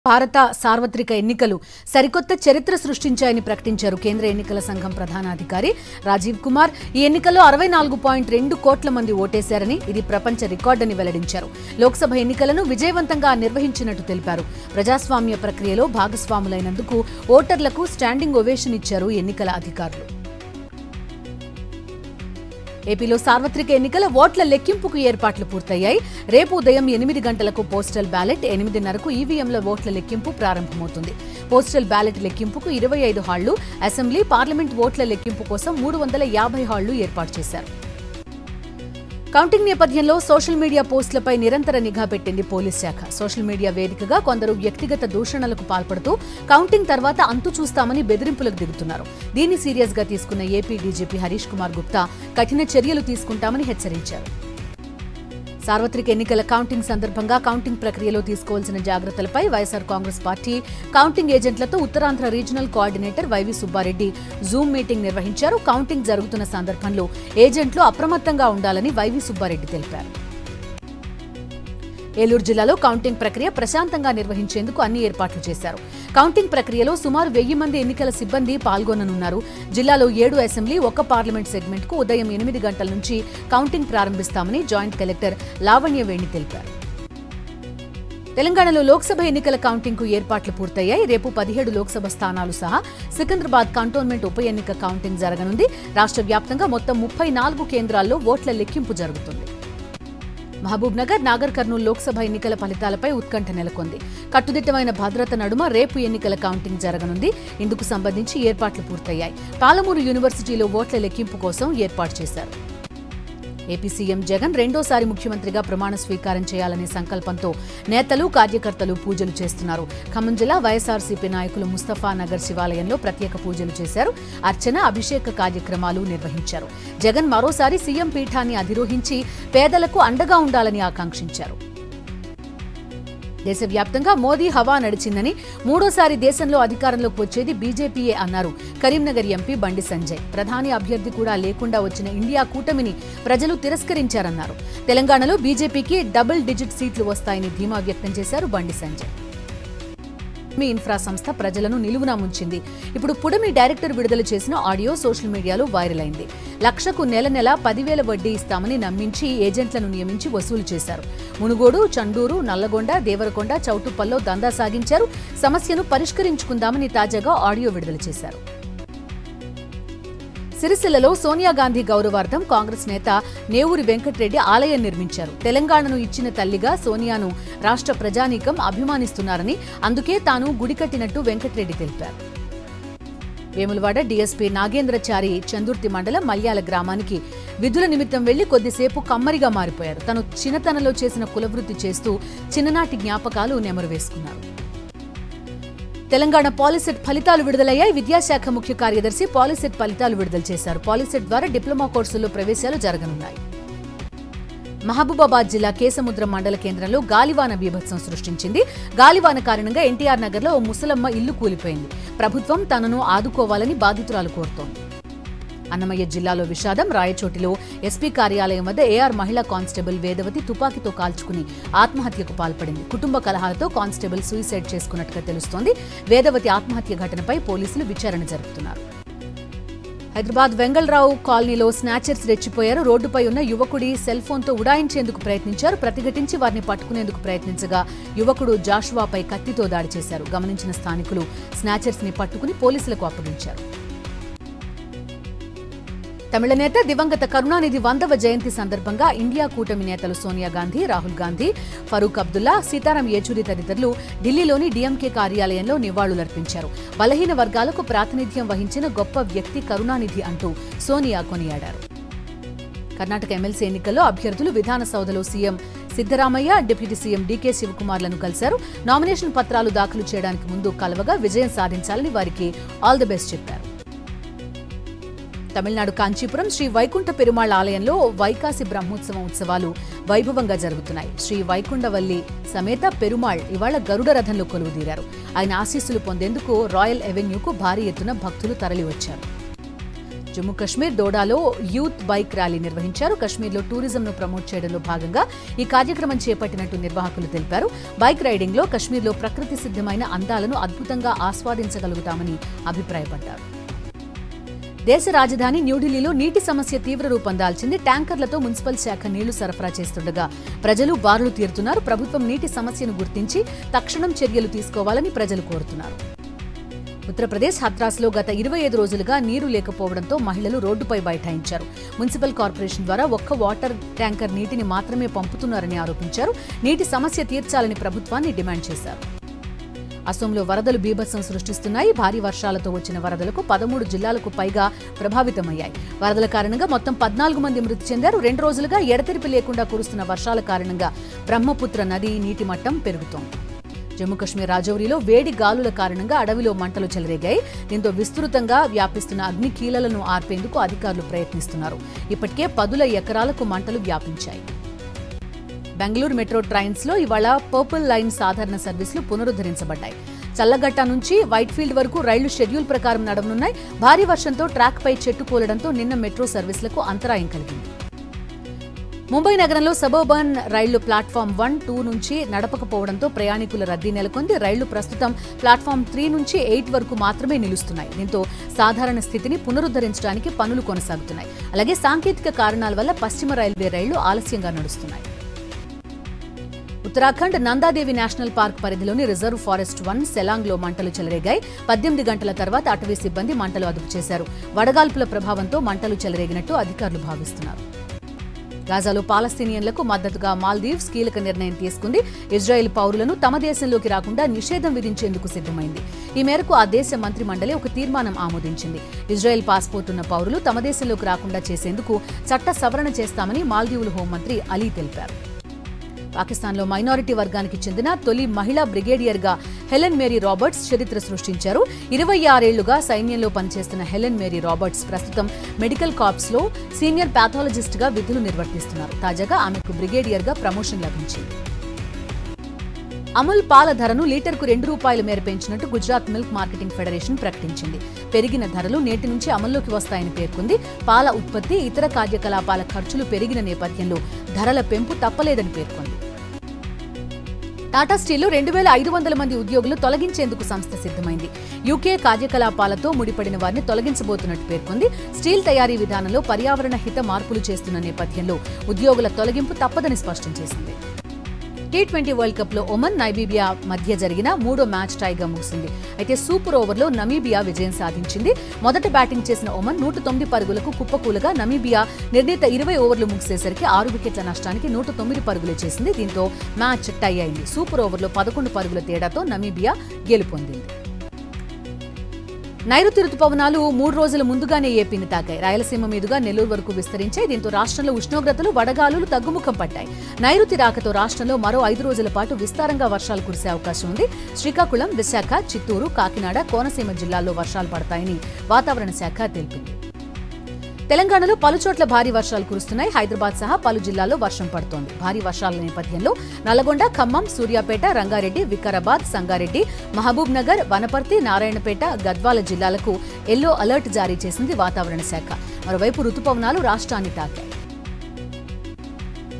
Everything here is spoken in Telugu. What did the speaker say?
భారత సార్వత్రిక ఎన్నికలు సరికొత్త చరిత్ర సృష్టించాయని ప్రకటించారు కేంద్ర ఎన్నికల సంఘం ప్రధానాధికారి రాజీవ్ కుమార్ ఈ ఎన్నికల్లో అరవై నాలుగు పాయింట్ రెండు కోట్ల మంది ఓటేశారని ఇది ప్రపంచ రికార్డని వెల్లడించారు లోక్సభ ఎన్నికలను విజయవంతంగా నిర్వహించినట్టు తెలిపారు ప్రజాస్వామ్య ప్రక్రియలో భాగస్వాములైనందుకు ఓటర్లకు స్టాండింగ్ ఒవేషన్ ఇచ్చారు ఎన్నికల అధికారులు ఏపీలో సార్వత్రిక ఎన్నికల ఓట్ల లెక్కింపుకు ఏర్పాట్లు పూర్తయ్యాయి రేపు ఉదయం ఎనిమిది గంటలకు పోస్టల్ బ్యాలెట్ ఎనిమిదిన్నరకు ఈవీఎంల ఓట్ల లెక్కింపు ప్రారంభమవుతుంది పోస్టల్ బ్యాలెట్ లెక్కింపుకు ఇరవై ఐదు హాళ్లు అసెంబ్లీ పార్లమెంట్ ఓట్ల లెక్కింపు కోసం మూడు వందల యాభై హాళ్లు ఏర్పాటు చేశారు కౌంటింగ్ నేపథ్యంలో సోషల్ మీడియా పోస్టులపై నిరంతర నిఘా పెట్టింది పోలీస్ శాఖ సోషల్ మీడియా వేదికగా కొందరు వ్యక్తిగత దూషణలకు పాల్పడుతూ కౌంటింగ్ తర్వాత అంతు చూస్తామని బెదిరింపులకు దిగుతున్నారు దీన్ని సీరియస్ గా తీసుకున్న ఏపీ డీజీపీ హరీష్ కుమార్ గుప్తా కఠిన చర్యలు తీసుకుంటామని హెచ్చరించారు సార్వత్రిక ఎన్నికల కౌంటింగ్ సందర్భంగా కౌంటింగ్ ప్రక్రియలో తీసుకోవాల్సిన జాగ్రత్తలపై వైఎస్ఆర్ కాంగ్రెస్ పార్టీ కౌంటింగ్ ఏజెంట్లతో Uttarandhra regional coordinator YV Subba Reddy Zoom meeting నిర్వహించారు కౌంటింగ్ జరుగుతున్న సందర్భంలో ఏజెంట్లు అప్రమత్తంగా ఉండాలని వైవి సుబ్బారెడ్డి తెలిపారు ఏలూరు జిల్లాలో కౌంటింగ్ ప్రక్రియ ప్రశాంతంగా నిర్వహించేందుకు అన్ని ఏర్పాట్లు చేశారు కౌంటింగ్ ప్రక్రియలో సుమారు వెయ్యి మంది ఎన్నికల సిబ్బంది పాల్గొననున్నారు జిల్లాలో ఏడు అసెంబ్లీ ఒక పార్లమెంట్ సెగ్మెంట్ కు ఉదయం ఎనిమిది గంటల నుంచి కౌంటింగ్ ప్రారంభిస్తామని జాయింట్ కలెక్టర్ లావణ్య వేణి తెలిపారు తెలంగాణలో లోక్సభ ఎన్నికల కౌంటింగ్ కు ఏర్పాట్లు పూర్తయ్యాయి రేపు పదిహేడు లోక్సభ స్థానాలు సహా సికింద్రాబాద్ కంటోన్మెంట్ ఉప ఎన్నిక కౌంటింగ్ జరగనుంది రాష్ట్ర వ్యాప్తంగా మొత్తం ముప్పై నాలుగు కేంద్రాల్లో ఓట్ల లెక్కింపు జరుగుతుంది మహబూబ్ నగర్ నాగర్ కర్నూలు లోక్సభ ఎన్నికల ఫలితాలపై ఉత్కంఠ నెలకొంది కట్టుదిట్టమైన భద్రత నడుమ రేపు ఎన్నికల కౌంటింగ్ జరగనుంది ఇందుకు సంబంధించి ఏర్పాట్లు పూర్తయ్యాయి పాలమూరు యూనివర్సిటీలో ఓట్ల లెక్కింపు కోసం ఏర్పాటు చేశారు ఏపీ సీఎం జగన్ రెండోసారి ముఖ్యమంత్రిగా ప్రమాణ స్వీకారం చేయాలనే సంకల్పంతో నేతలు కార్యకర్తలు పూజలు చేస్తున్నారు ఖమ్మం జిల్లా వైఎస్ఆర్సీపీ నాయకులు ముస్తఫా నగర్ శివాలయంలో ప్రత్యేక పూజలు చేశారు అర్చన అభిషేక కార్యక్రమాలు నిర్వహించారు జగన్ మరోసారి సీఎం పీఠాన్ని అధిరోహించి పేదలకు అండగా ఉండాలని ఆకాంక్షించారు దేశవ్యాప్తంగా మోదీ హవా నడిచిందని మూడోసారి దేశంలో అధికారంలోకి వచ్చేది బీజేపీయే అన్నారు కరీంనగర్ ఎంపీ బండి సంజయ్ ప్రధాని అభ్యర్థి కూడా లేకుండా వచ్చిన ఇండియా కూటమిని ప్రజలు తిరస్కరించారన్నారు తెలంగాణలో బీజేపీకి డబుల్ డిజిట్ సీట్లు వస్తాయని ధీమా వ్యక్తం చేశారు బండి సంజయ్ మీ ఇన్ఫ్రా సంస్థ ప్రజలను నిలువునా ముంచింది ఇప్పుడు పుడమి డైరెక్టర్ విడుదల చేసిన ఆడియో సోషల్ మీడియాలో వైరల్ అయింది లక్షకు నెల నెల పదివేల వడ్డీ ఇస్తామని నమ్మించి ఏజెంట్లను నియమించి వసూలు చేశారు మునుగోడు చండూరు నల్లగొండ దేవరకొండ చౌటుప్పల్లో దందా సాగించారు సమస్యను పరిష్కరించుకుందామని తాజాగా ఆడియో విడుదల చేశారు సిరిసిల్లలో సోనియా గాంధీ గౌరవార్థం కాంగ్రెస్ నేత నేవూరి వెంకటరెడ్డి ఆలయం నిర్మించారు తెలంగాణను ఇచ్చిన తల్లిగా సోనియాను రాష్ట్ర ప్రజానీకం అభిమానిస్తున్నారని అందుకే తాను గుడి కట్టినట్టు వెంకటరెడ్డి తెలిపారు వేములవాడ డీఎస్పీ నాగేంద్రచారి చందుర్తి మండలం మల్యాల గ్రామానికి విధుల నిమిత్తం వెళ్లి కొద్దిసేపు కమ్మరిగా మారిపోయారు తను చిన్నతనంలో చేసిన కులవృత్తి చేస్తూ చిన్ననాటి జ్ఞాపకాలు నెమరు వేసుకున్నారు తెలంగాణ పాలిసెట్ ఫలితాలు విడుదలయ్యాయి విద్యాశాఖ ముఖ్య కార్యదర్శి పాలిసెట్ ఫలితాలు విడుదల చేశారు పాలిసెట్ ద్వారా డిప్లొమా కోర్సుల్లో ప్రవేశాలు జరగనున్నాయి మహబూబాబాద్ జిల్లా కేసముద్రం మండల కేంద్రంలో గాలివాన బీభత్సం సృష్టించింది గాలివాన కారణంగా ఎన్టీఆర్ నగర్లో ఓ ముసలమ్మ ఇల్లు కూలిపోయింది ప్రభుత్వం తనను ఆదుకోవాలని బాధితురాలు కోరుతోంది అన్నమయ్య జిల్లాలో విషాదం రాయచోటిలో ఎస్పీ కార్యాలయం వద్ద ఏఆర్ మహిళా కానిస్టేబుల్ వేదవతి తుపాకీతో కాల్చుకుని ఆత్మహత్యకు పాల్పడింది కుటుంబ కలహాలతో కానిస్టేబుల్ సూసైడ్ చేసుకున్నట్టుగా తెలుస్తోంది వేదవతి ఆత్మహత్య ఘటనపై పోలీసులు విచారణ జరుపుతున్నారు హైదరాబాద్ వెంగళరావు కాలనీలో స్నాచర్స్ రెచ్చిపోయారు రోడ్డుపై ఉన్న యువకుడి సెల్ ఫోన్తో ఉడాయించేందుకు ప్రయత్నించారు ప్రతిఘటించి వారిని పట్టుకునేందుకు ప్రయత్నించగా యువకుడు జాషువాపై కత్తితో దాడి చేశారు గమనించిన స్థానికులు స్నాచర్స్ ని పట్టుకుని పోలీసులకు అప్పగించారు తమిళ నేత దివంగత కరుణానిధి వందవ జయంతి సందర్భంగా ఇండియా కూటమి నేతలు సోనియా గాంధీ రాహుల్ గాంధీ ఫరూక్ అబ్దుల్లా సీతారాం యేచూరి తదితరులు ఢిల్లీలోని డీఎంకే కార్యాలయంలో నివాళులర్పించారు బలహీన వర్గాలకు ప్రాతినిధ్యం వహించిన గొప్ప వ్యక్తి కరుణానిధి అంటూ సోనియా కొనియాడారు కర్ణాటక ఎమ్మెల్సీ ఎన్నికల్లో అభ్యర్థులు విధానసౌధలో CM Siddaramaiah deputy CM DK శివకుమార్లను కలిశారు నామినేషన్ పత్రాలు దాఖలు చేయడానికి ముందు కలవగా విజయం సాధించాలని వారికి ఆల్ ది బెస్ట్ చెప్పారు తమిళనాడు కాంచీపురం శ్రీ వైకుంఠ పెరుమాళ్ ఆలయంలో వైకాసి బ్రహ్మోత్సవం ఉత్సవాలు వైభవంగా జరుగుతున్నాయి శ్రీ వైకుంఠవల్లి సమేత పెరుమాళ్ ఇవాళ గరుడ రథంలో కొలువుదీరారు ఆయన ఆశీస్సులు పొందేందుకు రాయల్ ఎవెన్యూకు భారీ ఎత్తున భక్తులు తరలివచ్చారు జమ్మూ కశ్మీర్ దోడాలో యూత్ బైక్ ర్యాలీ నిర్వహించారు కశ్మీర్లో టూరిజంను ప్రమోట్ చేయడంలో భాగంగా ఈ కార్యక్రమం చేపట్టినట్టు నిర్వాహకులు తెలిపారు బైక్ రైడింగ్లో కశ్మీర్లో ప్రకృతి సిద్ధమైన అందాలను అద్భుతంగా ఆస్వాదించగలుగుతామని అభిప్రాయపడ్డారు దేశ రాజధాని న్యూఢిల్లీలో నీటి సమస్య తీవ్ర రూపం దాల్చింది ట్యాంకర్లతో మున్సిపల్ శాఖ నీళ్లు సరఫరా చేస్తుండగా ప్రజలు బారులు తీరుతున్నారు ప్రభుత్వం నీటి సమస్యను గుర్తించి తక్షణం చర్యలు తీసుకోవాలని ప్రజలు కోరుతున్నారు ఉత్తరప్రదేశ్ హత్రాస్లో గత ఇరవై ఐదు రోజులుగా నీరు లేకపోవడంతో మహిళలు రోడ్డుపై బైఠాయించారు మున్సిపల్ కార్పొరేషన్ ద్వారా ఒక్క వాటర్ ట్యాంకర్ నీటిని మాత్రమే పంపుతున్నారని ఆరోపించారు నీటి సమస్య తీర్చాలని ప్రభుత్వాన్ని డిమాండ్ చేశారు అసోంలో వరదలు బీభత్సం సృష్టిస్తున్నాయి భారీ వర్షాలతో వచ్చిన వరదలకు పదమూడు జిల్లాలకు పైగా ప్రభావితమయ్యాయి వరదల కారణంగా మొత్తం పద్నాలుగు మంది మృతి చెందారు రెండు రోజులుగా ఎడతెరిపి లేకుండా కురుస్తున్న వర్షాల కారణంగా బ్రహ్మపుత్ర నది నీటి మట్టం పెరుగుతోంది జమ్మూ కశ్మీర్ రాజౌరిలో వేడి గాలుల కారణంగా అడవిలో మంటలు చెలరేగాయి దీంతో విస్తృతంగా వ్యాపిస్తున్న అగ్ని కీలలను ఆర్పేందుకు అధికారులు ప్రయత్నిస్తున్నారు ఇప్పటికే పదుల ఎకరాలకు మంటలు వ్యాపించాయి బెంగళూరు మెట్రో ట్రైన్స్ లో ఇవాళ పర్పుల్ లైన్ సాధారణ సర్వీసులు పునరుద్ధరించబడ్డాయి చల్లగట్ట నుంచి వైట్ఫీల్డ్ వరకు రైళ్లు షెడ్యూల్ ప్రకారం నడవనున్నాయి భారీ వర్షంతో ట్రాక్ పై చెట్టు కూలడంతో నిన్న మెట్రో సర్వీసులకు అంతరాయం కలిగింది ముంబై నగరంలో సబర్బన్ రైళ్లు ప్లాట్ఫామ్ వన్ టూ నుంచి నడపకపోవడంతో ప్రయాణికుల రద్దీ నెలకొంది రైళ్లు ప్రస్తుతం ప్లాట్ఫామ్ త్రీ నుంచి ఎయిట్ వరకు మాత్రమే నిలుస్తున్నాయి దీంతో సాధారణ స్థితిని పునరుద్ధరించడానికి పనులు కొనసాగుతున్నాయి అలాగే సాంకేతిక కారణాల వల్ల పశ్చిమ రైల్వే రైళ్లు ఆలస్యంగా నడుస్తున్నాయి ఉత్తరాఖండ్ నందాదేవి నేషనల్ పార్క్ పరిధిలోని రిజర్వ్ ఫారెస్ట్ వన్ సెలాంగ్లో మంటలు చెలరేగాయి పద్దెనిమిది గంటల తర్వాత అటవీ సిబ్బంది మంటలు అదుపు చేశారు వడగాల్పుల ప్రభావంతో మంటలు చెలరేగినట్టు అధికారులు భావిస్తున్నారు గాజాలో పాలస్తీనియన్లకు మద్దతుగా మాల్దీవ్స్ కీలక నిర్ణయం తీసుకుంది ఇజ్రాయెల్ పౌరులను తమ దేశంలోకి రాకుండా నిషేధం విధించేందుకు సిద్ధమైంది ఈ మేరకు ఆ దేశ మంత్రి మండలి ఒక తీర్మానం ఆమోదించింది ఇజ్రాయెల్ పాస్పోర్ట్ ఉన్న పౌరులు తమ దేశంలోకి రాకుండా చేసేందుకు చట్ట సవరణ చేస్తామని మాల్దీవుల హోంమంత్రి అలీ తెలిపారు పాకిస్తాన్లో మైనారిటీ వర్గానికి చెందిన తొలి మహిళా బ్రిగేడియర్గా హెలెన్ మేరీ రాబర్ట్స్ చరిత్ర సృష్టించారు ఇరవై ఆరేళ్లుగా సైన్యంలో పనిచేస్తున్న హెలెన్ మేరీ రాబర్ట్స్ ప్రస్తుతం మెడికల్ కార్ప్స్లో సీనియర్ ప్యాథాలజిస్ట్గా విధులు నిర్వర్తిస్తున్నారు తాజాగా ఆమెకు బ్రిగేడియర్గా ప్రమోషన్ లభించింది అమూల్ పాల ధరను లీటర్కు రెండు రూపాయల మేర పెంచినట్టు గుజరాత్ మిల్క్ మార్కెటింగ్ ఫెడరేషన్ ప్రకటించింది పెరిగిన ధరలు నేటి నుంచి అమల్లోకి వస్తాయని పేర్కొంది పాల ఉత్పత్తి ఇతర కార్యకలాపాల ఖర్చులు పెరిగిన నేపథ్యంలో ధరల పెంపు తప్పలేదని పేర్కొంది టాటా స్టీల్లో రెండు వేల ఐదు వందల మంది ఉద్యోగులు తొలగించేందుకు సంస్థ సిద్ధమైంది యూకే కార్యకలాపాలతో ముడిపడిన వారిని తొలగించబోతున్నట్టు పేర్కొంది స్టీల్ తయారీ విధానంలో పర్యావరణ హిత మార్పులు చేస్తున్న నేపథ్యంలో ఉద్యోగుల తొలగింపు తప్పదని స్పష్టం చేసింది టీ ట్వంటీ వరల్డ్ కప్ లో ఒమన్ నైబీబియా మధ్య జరిగిన మూడో మ్యాచ్ టైగా ముగిసింది అయితే సూపర్ ఓవర్లో నమీబియా విజయం సాధించింది మొదట బ్యాటింగ్ చేసిన ఒమన్ నూట తొమ్మిది పరుగులకు కుప్పకూలగా నమీబియా నిర్ణీత ఇరవై ఓవర్లు ముగిసేసరికి ఆరు వికెట్ల నష్టానికి నూట తొమ్మిది పరుగులే చేసింది దీంతో మ్యాచ్ టై అయింది సూపర్ ఓవర్లో పదకొండు పరుగుల తేడాతో నమీబియా గెలుపొందింది నైరుతి రుతుపవనాలు మూడు రోజుల ముందుగానే ఏపీని తాకాయి రాయలసీమ మీదుగా నెల్లూరు వరకు విస్తరించాయి దీంతో రాష్ట్రంలో ఉష్ణోగ్రతలు వడగాలులు తగ్గుముఖం పట్టాయి నైరుతి రాకతో రాష్ట్రంలో మరో ఐదు రోజుల పాటు విస్తారంగా వర్షాలు కురిసే అవకాశం ఉంది శ్రీకాకుళం విశాఖ చిత్తూరు కాకినాడ కోనసీమ జిల్లాల్లో వర్షాలు పడతాయని వాతావరణ శాఖ తెలిపింది తెలంగాణలో పలుచోట్ల భారీ వర్షాలు కురుస్తున్నాయి హైదరాబాద్ సహా పలు జిల్లాల్లో వర్షం పడుతోంది భారీ వర్షాల నేపథ్యంలో నల్గొండ ఖమ్మం సూర్యాపేట రంగారెడ్డి వికారాబాద్ సంగారెడ్డి మహబూబ్ నగర్ వనపర్తి నారాయణపేట గద్వాల జిల్లాలకు ఎల్లో అలర్ట్ జారీ చేసింది వాతావరణ శాఖ మరోవైపు రుతుపవనాలు రాష్ట్రాన్ని తాకాయి